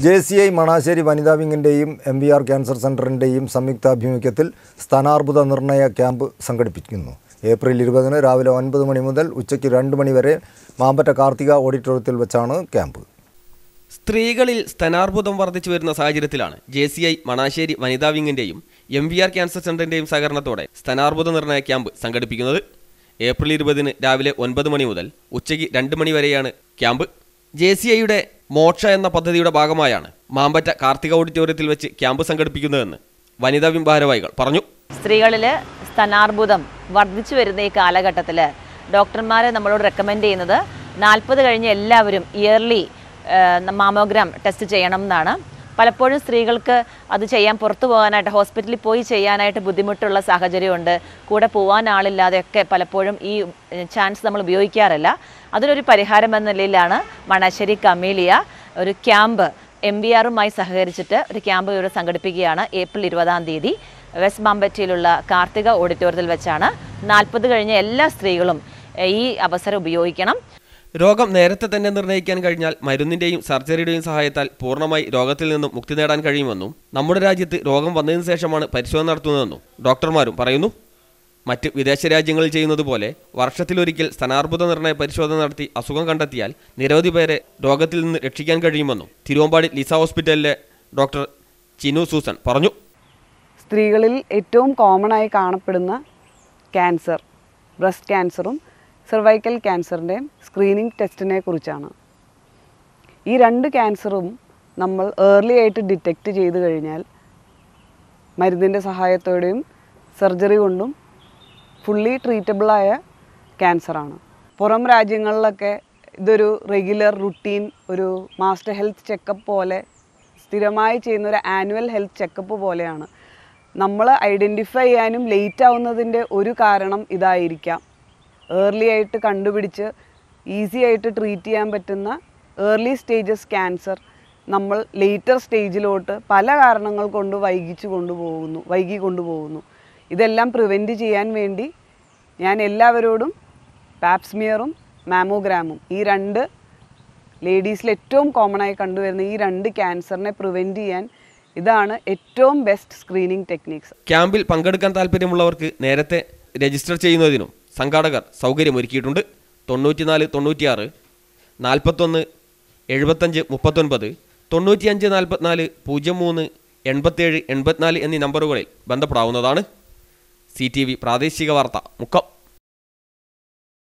J C I Manassery വനിതാ വിങ്ങിൻ്റെയും M V R cancer സെൻ്ററിൻ്റെയും സംയുക്താഭിമുഖ്യത്തിൽ സ്ഥാനാർബുദ നിർണയ ക്യാമ്പ് സംഘടിപ്പിക്കുന്നു ഏപ്രിൽ ഇരുപതിന് രാവിലെ ഒൻപത് മണി മുതൽ ഉച്ചയ്ക്ക് രണ്ട് മണി വരെ മാമ്പറ്റ കാർത്തിക ഓഡിറ്റോറിയത്തിൽ വെച്ചാണ് ക്യാമ്പ് സ്ത്രീകളിൽ സ്തനാർബുദം വർദ്ധിച്ചു വരുന്ന സാഹചര്യത്തിലാണ് ജെ സി ഐ മണാശ്ശേരി വനിതാ വിങ്ങിന്റെയും എം വി ആർ ക്യാൻസർ സെന്ററിന്റെയും സഹകരണത്തോടെ സ്തനാർബുദ നിർണയ ക്യാമ്പ് സംഘടിപ്പിക്കുന്നത് ഏപ്രിൽ ഇരുപതിന് രാവിലെ ഒൻപത് മണി മുതൽ ഉച്ചയ്ക്ക് രണ്ട് മണി വരെയാണ് ക്യാമ്പ് ജെ സി ഐയുടെ മോക്ഷ എന്ന പദ്ധതിയുടെ ഭാഗമായാണ് മാമ്പറ്റ കാർത്തിക ഓഡിറ്റോറിയത്തിൽ വെച്ച് ക്യാമ്പ് സംഘടിപ്പിക്കുന്നതെന്ന് വനിതാ വിം ഭാരവാഹികൾ പറഞ്ഞു സ്ത്രീകളിൽ സ്തനാർബുദം വർദ്ധിച്ചു വരുന്ന ഈ കാലഘട്ടത്തിൽ ഡോക്ടർമാർ നമ്മളോട് റെക്കമെൻഡ് ചെയ്യുന്നത് നാൽപ്പത് കഴിഞ്ഞ് എല്ലാവരും ഇയർലി മാമോഗ്രാം ടെസ്റ്റ് ചെയ്യണം എന്നാണ് പലപ്പോഴും സ്ത്രീകൾക്ക് അത് ചെയ്യാൻ പുറത്തു പോകാനായിട്ട് ഹോസ്പിറ്റലിൽ പോയി ചെയ്യാനായിട്ട് ബുദ്ധിമുട്ടുള്ള സാഹചര്യമുണ്ട് കൂടെ പോകാൻ ആളില്ലാതെയൊക്കെ പലപ്പോഴും ഈ ചാൻസ് നമ്മൾ ഉപയോഗിക്കാറില്ല അതിനൊരു പരിഹാരം എന്ന നിലയിലാണ് മണാശ്ശേരി കമീലിയ ഒരു ക്യാമ്പ് എം ബി ആറുമായി സഹകരിച്ചിട്ട് ഒരു ക്യാമ്പ് ഇവിടെ സംഘടിപ്പിക്കുകയാണ് ഏപ്രിൽ ഇരുപതാം തീയതി വെസ്റ്റ് മാമ്പറ്റയിലുള്ള കാർത്തിക ഓഡിറ്റോറിയത്തിൽ വെച്ചാണ് നാൽപ്പത് കഴിഞ്ഞ എല്ലാ സ്ത്രീകളും എ, ഈ അവസരം ഉപയോഗിക്കണം രോഗം നേരത്തെ തന്നെ നിർണ്ണയിക്കാൻ കഴിഞ്ഞാൽ മരുന്നിന്റെയും സർജറിയുടെയും സഹായത്താൽ പൂർണ്ണമായി രോഗത്തിൽ നിന്നും മുക്തി നേടാൻ കഴിയുമെന്നും നമ്മുടെ രാജ്യത്ത് രോഗം വന്നതിന് ശേഷമാണ് പരിശോധന നടത്തുന്നതെന്നും ഡോക്ടർമാരും പറയുന്നു മറ്റ് വിദേശ രാജ്യങ്ങളിൽ ചെയ്യുന്നത് പോലെ വർഷത്തിലൊരിക്കൽ സ്ഥാനാർബുദ നിർണയ പരിശോധന നടത്തി അസുഖം കണ്ടെത്തിയാൽ നിരവധി പേരെ രോഗത്തിൽ നിന്ന് രക്ഷിക്കാൻ കഴിയുമെന്നും തിരുവമ്പാടി ലിസ ഹോസ്പിറ്റലിലെ ഡോക്ടർ ചിനു സൂസൻ പറഞ്ഞു സ്ത്രീകളിൽ ഏറ്റവും കോമൺ ആയി കാണപ്പെടുന്ന ക്യാൻസർ ബ്രസ്റ്റ് ക്യാൻസറും സെർവൈക്കൽ ക്യാൻസറിൻ്റെയും സ്ക്രീനിങ് ടെസ്റ്റിനെ കുറിച്ചാണ് ഈ രണ്ട് ക്യാൻസറും നമ്മൾ ഏർലി ആയിട്ട് ഡിറ്റക്റ്റ് ചെയ്ത് കഴിഞ്ഞാൽ മരുന്നിൻ്റെ സഹായത്തോടെയും സർജറി കൊണ്ടും ഫുള്ളി ട്രീറ്റബിളായ ക്യാൻസറാണ് പുറം രാജ്യങ്ങളിലൊക്കെ ഇതൊരു റെഗുലർ റുട്ടീൻ ഒരു മാസ്റ്റർ ഹെൽത്ത് ചെക്കപ്പ് പോലെ സ്ഥിരമായി ചെയ്യുന്ന ഒരു ആനുവൽ ഹെൽത്ത് ചെക്കപ്പ് പോലെയാണ് നമ്മൾ ഐഡൻറ്റിഫൈ ചെയ്യാനും ലേറ്റ് ആവുന്നതിൻ്റെ ഒരു കാരണം ഇതായിരിക്കാം ഏർലി ആയിട്ട് കണ്ടുപിടിച്ച് ഈസി ആയിട്ട് ട്രീറ്റ് ചെയ്യാൻ പറ്റുന്ന ഏർലി സ്റ്റേജസ് ക്യാൻസർ നമ്മൾ ലേറ്റർ സ്റ്റേജിലോട്ട് പല കാരണങ്ങൾ കൊണ്ട് വൈകിച്ചു കൊണ്ടുപോകുന്നു വൈകി കൊണ്ടുപോകുന്നു ഇതെല്ലാം പ്രിവെൻറ്റ് ചെയ്യാൻ വേണ്ടി ഞാൻ എല്ലാവരോടും പാപ്സ്മിയറും മാമോഗ്രാമും ഈ രണ്ട് ലേഡീസിൽ ഏറ്റവും കോമൺ ആയി കണ്ടുവരുന്ന ഈ രണ്ട് ക്യാൻസറിനെ പ്രിവെൻറ്റ് ചെയ്യാൻ ഇതാണ് ഏറ്റവും ബെസ്റ്റ് സ്ക്രീനിങ് ടെക്നിക്സ് ക്യാമ്പിൽ പങ്കെടുക്കാൻ താല്പര്യമുള്ളവർക്ക് നേരത്തെ രജിസ്റ്റർ ചെയ്യുന്നതിനും സംഘാടകർ സൗകര്യമൊരുക്കിയിട്ടുണ്ട് തൊണ്ണൂറ്റിനാല് തൊണ്ണൂറ്റിയാറ് നാൽപ്പത്തൊന്ന് എഴുപത്തഞ്ച് മുപ്പത്തൊൻപത് തൊണ്ണൂറ്റിയഞ്ച് നാൽപ്പത്തിനാല് പൂജ്യം മൂന്ന് എൺപത്തേഴ് എൺപത്തിനാല് എന്നീ നമ്പറുകളിൽ ബന്ധപ്പെടാവുന്നതാണ് സി ടി വി പ്രാദേശിക വാർത്ത മുക്കം